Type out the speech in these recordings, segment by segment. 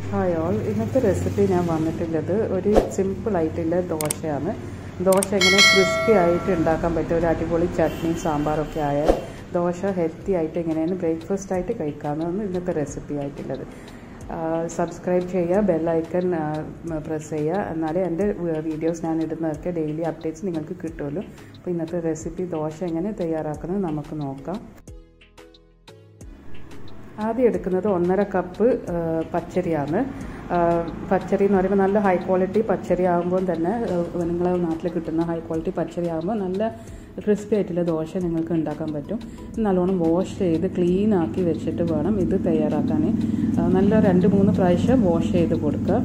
hi all ഇന്നത്തെ recipe ഞാൻ വന്നിട്ടുള്ളത് ഒരു സിമ്പിൾ ആയിട്ടുള്ള ദോശയാണ് ദോശ എങ്ങനെ ക്രിസ്പി ആയിട്ട് ഉണ്ടാക്കാൻ പറ്റും ഒരു അടിപൊളി ചട്നി സാമ്പാറൊക്കെ ആയ ദോശ ഹെൽത്തി ആയിട്ട് എങ്ങനെയാണ് ബ്രേക്ക്ഫാസ്റ്റ് ആയിട്ട് കഴിക്കാമെന്നാണ് ഇന്നത്തെ റെസിപ്പി ആയിട്ടുള്ളത് സബ്സ്ക്രൈബ് ചെയ്യുക ബെല്ലൈക്കൺ പ്രസ് ചെയ്യുക എന്നാലേ എൻ്റെ വീഡിയോസ് ഞാൻ ഇടുന്നതൊക്കെ ഡെയിലി അപ്ഡേറ്റ്സ് നിങ്ങൾക്ക് കിട്ടുമല്ലോ അപ്പോൾ ഇന്നത്തെ റെസിപ്പി ദോശ എങ്ങനെ തയ്യാറാക്കുന്നത് നമുക്ക് നോക്കാം ആദ്യം എടുക്കുന്നത് ഒന്നര കപ്പ് പച്ചരിയാണ് പച്ചരി എന്ന് പറയുമ്പോൾ നല്ല ഹൈ ക്വാളിറ്റി പച്ചരി ആകുമ്പോൾ തന്നെ നിങ്ങളെ നാട്ടിൽ കിട്ടുന്ന ഹൈ ക്വാളിറ്റി പച്ചരി ആകുമ്പോൾ നല്ല ക്രിസ്പി ആയിട്ടുള്ള ദോശ നിങ്ങൾക്ക് ഉണ്ടാക്കാൻ പറ്റും നല്ലോണം വാഷ് ചെയ്ത് ക്ലീൻ ആക്കി വെച്ചിട്ട് വേണം ഇത് തയ്യാറാക്കാൻ നല്ല രണ്ട് മൂന്ന് പ്രാവശ്യം വാഷ് ചെയ്ത് കൊടുക്കുക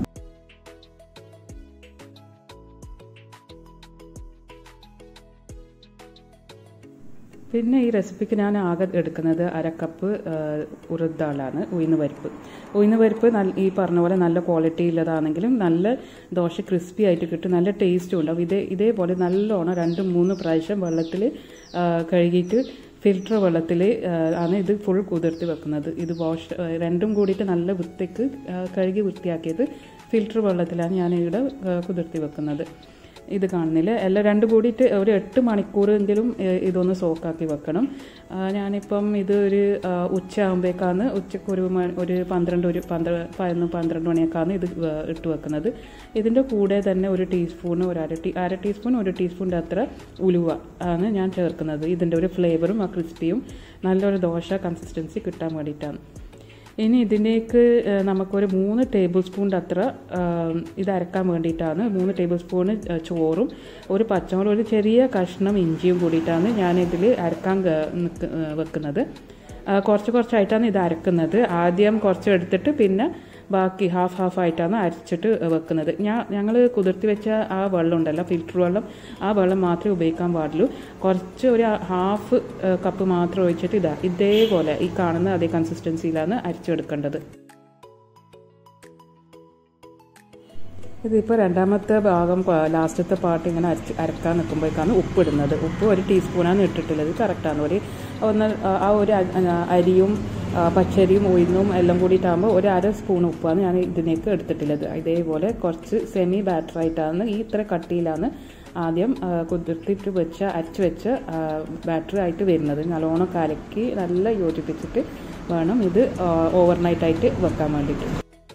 പിന്നെ ഈ റെസിപ്പിക്ക് ഞാൻ ആകെ എടുക്കുന്നത് അരക്കപ്പ് ഉറുദാളാണ് ഉഴുന്ന് പരിപ്പ് ഉഴുന്ന് പരിപ്പ് നല്ല ഈ പറഞ്ഞ പോലെ നല്ല ക്വാളിറ്റി ഉള്ളതാണെങ്കിലും നല്ല ദോശ ക്രിസ്പി ആയിട്ട് കിട്ടും നല്ല ടേസ്റ്റും ഉണ്ടാവും ഇതേ ഇതേപോലെ നല്ലോണം രണ്ട് മൂന്ന് പ്രാവശ്യം വെള്ളത്തിൽ കഴുകിയിട്ട് ഫിൽറ്റർ വെള്ളത്തിൽ ആണ് ഇത് ഫുൾ കുതിർത്തി വെക്കുന്നത് ഇത് വാഷ് രണ്ടും കൂടിയിട്ട് നല്ല വൃത്തിക്ക് കഴുകി വൃത്തിയാക്കിയത് ഫിൽറ്റർ വെള്ളത്തിലാണ് ഞാൻ ഇവിടെ കുതിർത്തി വെക്കുന്നത് ഇത് കാണുന്നില്ല എല്ലാം രണ്ടും കൂടിയിട്ട് ഒരു എട്ട് മണിക്കൂറെങ്കിലും ഇതൊന്ന് സോക്കാക്കി വെക്കണം ഞാനിപ്പം ഇത് ഒരു ഉച്ച ആകുമ്പോഴേക്കാണ് ഉച്ചക്ക് ഒരു ഒരു പന്ത്രണ്ട് ഒരു പന്ത്രണ്ട് പതിനൊന്ന് പന്ത്രണ്ട് മണിയൊക്കെയാണ് ഇത് ഇട്ട് വെക്കുന്നത് ഇതിൻ്റെ കൂടെ തന്നെ ഒരു ടീസ്പൂൺ ഒരു അര ടീ അര ടീസ്പൂൺ ഒരു ടീസ്പൂണിൻ്റെ അത്ര ഉലുവ ആണ് ഞാൻ ചേർക്കുന്നത് ഇതിൻ്റെ ഒരു ഫ്ലേവറും ആ ക്രിസ്പിയും നല്ലൊരു ദോശ കൺസിസ്റ്റൻസി കിട്ടാൻ വേണ്ടിയിട്ടാണ് ഇനി ഇതിലേക്ക് നമുക്കൊരു മൂന്ന് ടേബിൾ സ്പൂണിൻ്റെ അത്ര ഇത് അരക്കാൻ വേണ്ടിയിട്ടാണ് മൂന്ന് ടേബിൾ സ്പൂൺ ചോറും ഒരു പച്ചമുളക് ഒരു ചെറിയ കഷ്ണം ഇഞ്ചിയും കൂടിയിട്ടാണ് ഞാൻ ഇതിൽ അരക്കാൻ വെക്കുന്നത് കുറച്ച് കുറച്ചായിട്ടാണ് ഇത് അരക്കുന്നത് ആദ്യം കുറച്ച് എടുത്തിട്ട് പിന്നെ ബാക്കി ഹാഫ് ഹാഫ് ആയിട്ടാണ് അരച്ചിട്ട് വെക്കുന്നത് ഞാൻ ഞങ്ങൾ കുതിർത്തി വെച്ച ആ വെള്ളം ഉണ്ടല്ലോ ഫിൽറ്റർ വെള്ളം ആ വെള്ളം മാത്രമേ ഉപയോഗിക്കാൻ പാടുള്ളൂ കുറച്ച് ഒരു ഹാഫ് കപ്പ് മാത്രം ഒഴിച്ചിട്ട് ഇതാ ഇതേപോലെ ഈ കാണുന്ന അതേ കൺസിസ്റ്റൻസിയിലാണ് അരിച്ചെടുക്കേണ്ടത് ഇതിപ്പോൾ രണ്ടാമത്തെ ഭാഗം ലാസ്റ്റത്തെ പാർട്ട് ഇങ്ങനെ അരച്ച് അരക്കാൻ നിൽക്കുമ്പോഴേക്കാണ് ഉപ്പ് ഇടുന്നത് ഉപ്പ് ഒരു ടീസ്പൂണാണ് ഇട്ടിട്ടുള്ളത് കറക്റ്റാണ് ഒരു ഒന്ന് ആ ഒരു അരിയും പച്ചരിയും ഉഴുന്നും എല്ലാം കൂടിയിട്ടാകുമ്പോൾ ഒരു അര സ്പൂൺ ഉപ്പാണ് ഞാൻ ഇതിലേക്ക് എടുത്തിട്ടുള്ളത് ഇതേപോലെ കുറച്ച് സെമി ബാറ്ററായിട്ടാണ് ഈ ഇത്ര കട്ടിയിലാണ് ആദ്യം കുതിർത്തിട്ട് വെച്ച അരച്ച് വെച്ച ബാറ്ററി ആയിട്ട് വരുന്നത് നല്ലോണം കലക്കി നല്ല യോജിപ്പിച്ചിട്ട് വേണം ഇത് ഓവർനൈറ്റായിട്ട് വെക്കാൻ വേണ്ടിയിട്ട്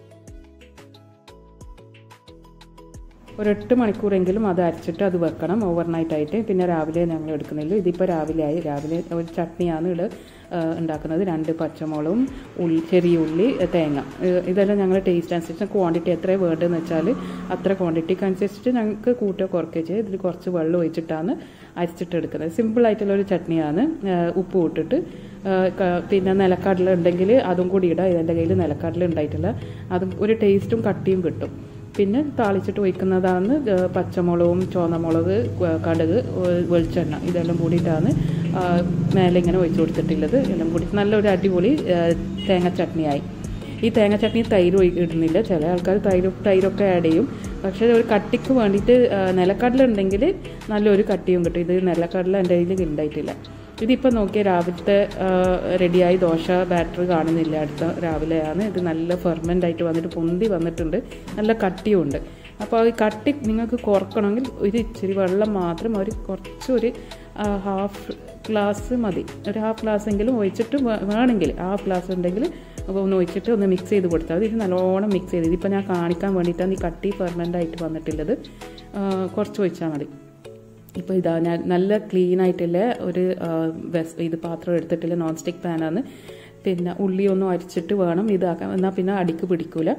ഒരു എട്ട് മണിക്കൂറെങ്കിലും അത് അരച്ചിട്ട് അത് വെക്കണം ഓവർനൈറ്റ് ആയിട്ട് പിന്നെ രാവിലെ ഞങ്ങൾ എടുക്കുന്നില്ല ഇതിപ്പോൾ രാവിലെ ആയി രാവിലെ ഒരു ചട്നിയാണ് ഇവിടെ ഉണ്ടാക്കുന്നത് രണ്ട് പച്ചമുളകും ഉള്ളി ചെറിയ ഉള്ളി തേങ്ങ ഇതെല്ലാം ഞങ്ങൾ ടേസ്റ്റ് അനുസരിച്ച് ക്വാണ്ടിറ്റി എത്ര വേണ്ടതെന്ന് വെച്ചാൽ അത്ര ക്വാണ്ടിറ്റിക്ക് അനുസരിച്ചിട്ട് ഞങ്ങൾക്ക് കൂട്ടുക കുറയ്ക്കുക ചെയ്ത് ഇതിൽ കുറച്ച് വെള്ളം ഒഴിച്ചിട്ടാണ് അരച്ചിട്ട് എടുക്കുന്നത് സിമ്പിളായിട്ടുള്ള ഒരു ചട്നിയാണ് ഉപ്പ് ഇട്ടിട്ട് പിന്നെ നിലക്കടല ഉണ്ടെങ്കിൽ അതും കൂടി ഇടാം ഇതെൻ്റെ കയ്യിൽ നിലക്കടല ഉണ്ടായിട്ടില്ല അതും ഒരു ടേസ്റ്റും കട്ടിയും കിട്ടും പിന്നെ താളിച്ചിട്ട് ഒഴിക്കുന്നതാണ് പച്ചമുളകും ചുവന്നമുളക് കടുക് വെളിച്ചെണ്ണ ഇതെല്ലാം കൂടിയിട്ടാണ് മേലെ ഇങ്ങനെ ഒഴിച്ചു കൊടുത്തിട്ടുള്ളത് എല്ലാം കൂടി നല്ലൊരു അടിപൊളി തേങ്ങ ചട്നിയായി ഈ തേങ്ങ ചട്നി തൈര് ഇടുന്നില്ല ചില ആൾക്കാർ തൈര് തൈരൊക്കെ ആഡ് ചെയ്യും പക്ഷേ ഒരു കട്ടിക്ക് വേണ്ടിയിട്ട് നിലക്കടല ഉണ്ടെങ്കിൽ നല്ലൊരു കട്ടിയും കിട്ടും ഇത് നിലക്കടല എൻ്റെ കയ്യിൽ ഉണ്ടായിട്ടില്ല ഇതിപ്പോൾ നോക്കിയാൽ രാവിലത്തെ റെഡിയായി ദോശ ബാറ്റർ കാണുന്നില്ല അടുത്ത രാവിലെയാണ് ഇത് നല്ല ഫെർമെൻ്റ് ആയിട്ട് വന്നിട്ട് പൊന്തി വന്നിട്ടുണ്ട് നല്ല കട്ടിയുണ്ട് അപ്പോൾ ഈ കട്ടി നിങ്ങൾക്ക് കുറക്കണമെങ്കിൽ ഒരു ഇച്ചിരി വെള്ളം മാത്രം ഒരു കുറച്ചൊരു ഹാഫ് ഗ്ലാസ് മതി ഒരു ഹാഫ് ഗ്ലാസ് എങ്കിലും ഒഴിച്ചിട്ട് വേണമെങ്കിൽ ഹാഫ് ഗ്ലാസ് ഉണ്ടെങ്കിൽ ഒന്ന് ഒഴിച്ചിട്ട് ഒന്ന് മിക്സ് ചെയ്ത് കൊടുത്താൽ മതി ഇത് നല്ലോണം മിക്സ് ചെയ്ത് ഇതിപ്പോൾ ഞാൻ കാണിക്കാൻ വേണ്ടിയിട്ടാണ് ഈ കട്ടി ഫെർമെൻ്റ് ആയിട്ട് വന്നിട്ടുള്ളത് കുറച്ച് ഒഴിച്ചാൽ മതി ഇപ്പോൾ ഇതാ ഞാൻ നല്ല ക്ലീൻ ആയിട്ടുള്ള ഒരു വെസ് ഇത് പാത്രം എടുത്തിട്ടില്ല നോൺ സ്റ്റിക്ക് പാനാണ് പിന്നെ ഉള്ളിയൊന്നും അരിച്ചിട്ട് വേണം ഇതാക്കാൻ എന്നാൽ പിന്നെ അടിക്ക് പിടിക്കൂല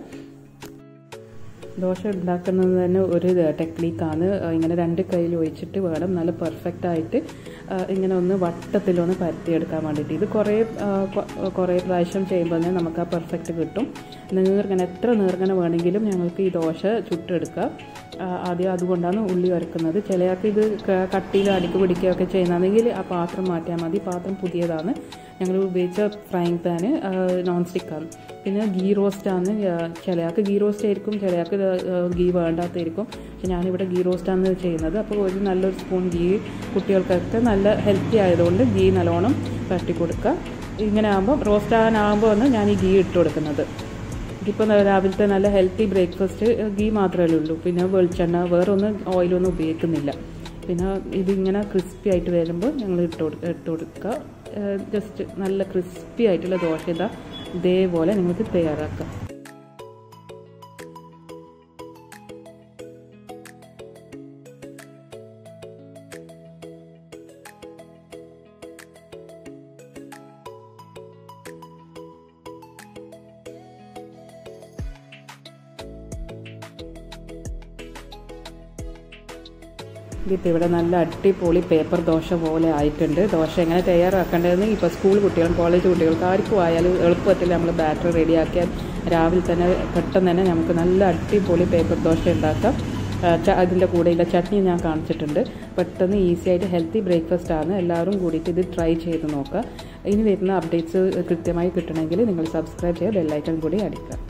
ദോശ ഉണ്ടാക്കുന്നത് തന്നെ ഒരു ടെക്നീക്കാണ് ഇങ്ങനെ രണ്ട് കയ്യിൽ ഒഴിച്ചിട്ട് വേണം നല്ല പെർഫെക്റ്റ് ആയിട്ട് ഇങ്ങനെ ഒന്ന് വട്ടത്തിലൊന്ന് പരത്തിയെടുക്കാൻ വേണ്ടിയിട്ട് ഇത് കുറേ കുറേ പ്രാവശ്യം ചെയ്യുമ്പോൾ തന്നെ നമുക്ക് ആ പെർഫെക്റ്റ് കിട്ടും നീർങ്ങനെ എത്ര നീർങ്ങനെ വേണമെങ്കിലും ഞങ്ങൾക്ക് ഈ ദോശ ചുട്ടെടുക്കാം ആദ്യം അതുകൊണ്ടാണ് ഉള്ളി വരക്കുന്നത് ചിലയാൾക്ക് ഇത് കട്ടിയിൽ അടുക്ക് പിടിക്കുകയൊക്കെ ചെയ്യുന്നതെങ്കിൽ ആ പാത്രം മാറ്റിയാൽ മതി പാത്രം പുതിയതാണ് ഞങ്ങൾ ഉപയോഗിച്ച ഫ്രൈങ് പാന് നോൺ സ്റ്റിക്കാണ് പിന്നെ ഗീ റോസ്റ്റാണ് ചിലയാൾക്ക് ഗീ റോസ്റ്റ് ആയിരിക്കും ചിലയാൾക്ക് ഗീ വേണ്ടാത്തായിരിക്കും പക്ഷെ ഞാനിവിടെ ഗീ റോസ്റ്റാണ് ചെയ്യുന്നത് അപ്പോൾ ഒരു നല്ലൊരു സ്പൂൺ ഗീ കുട്ടികൾക്കൊക്കെ നല്ല ഹെൽത്തി ആയതുകൊണ്ട് ഗീ നല്ലോണം പരട്ടി കൊടുക്കുക ഇങ്ങനെ ആകുമ്പോൾ റോസ്റ്റ് ആകാനാകുമ്പോൾ ആണ് ഞാൻ ഈ ഗീ ഇട്ട് കൊടുക്കുന്നത് ഇതിപ്പോൾ രാവിലത്തെ നല്ല ഹെൽത്തി ബ്രേക്ക്ഫാസ്റ്റ് ഗീ മാത്രമേ ഉള്ളൂ പിന്നെ വെളിച്ചെണ്ണ വേറെ ഒന്നും ഓയിലൊന്നും ഉപയോഗിക്കുന്നില്ല പിന്നെ ഇതിങ്ങനെ ക്രിസ്പി ആയിട്ട് വരുമ്പോൾ ഞങ്ങൾ ഇട്ട് കൊടുക്കുക ഇട്ട് കൊടുക്കുക ജസ്റ്റ് നല്ല ക്രിസ്പി ആയിട്ടുള്ള ദോശ ഇതാ ഇതേപോലെ നിങ്ങൾക്ക് തയ്യാറാക്കാം ഇതിപ്പോൾ ഇവിടെ നല്ല അടിപൊളി പേപ്പർ ദോശ പോലെ ആയിട്ടുണ്ട് ദോശ എങ്ങനെ തയ്യാറാക്കേണ്ടതെന്ന് ഇപ്പോൾ സ്കൂൾ കുട്ടികളും കോളേജ് കുട്ടികൾക്ക് ആർക്കും ആയാലും എളുപ്പത്തിൽ നമ്മൾ ബാറ്റർ റെഡിയാക്കിയാൽ രാവിലെ തന്നെ പെട്ടെന്ന് തന്നെ നമുക്ക് നല്ല അടിപൊളി പേപ്പർ ദോശ ഉണ്ടാക്കാം അതിൻ്റെ കൂടെയുള്ള ചട്നി ഞാൻ കാണിച്ചിട്ടുണ്ട് പെട്ടെന്ന് ഈസി ആയിട്ട് ഹെൽത്തി ബ്രേക്ക്ഫാസ്റ്റ് ആണ് എല്ലാവരും കൂടിയിട്ട് ഇത് ട്രൈ ചെയ്ത് നോക്കുക ഇനി വരുന്ന അപ്ഡേറ്റ്സ് കൃത്യമായി കിട്ടണമെങ്കിൽ നിങ്ങൾ സബ്സ്ക്രൈബ് ചെയ്യുക ബെല്ലൈക്കൺ കൂടി അടിക്കുക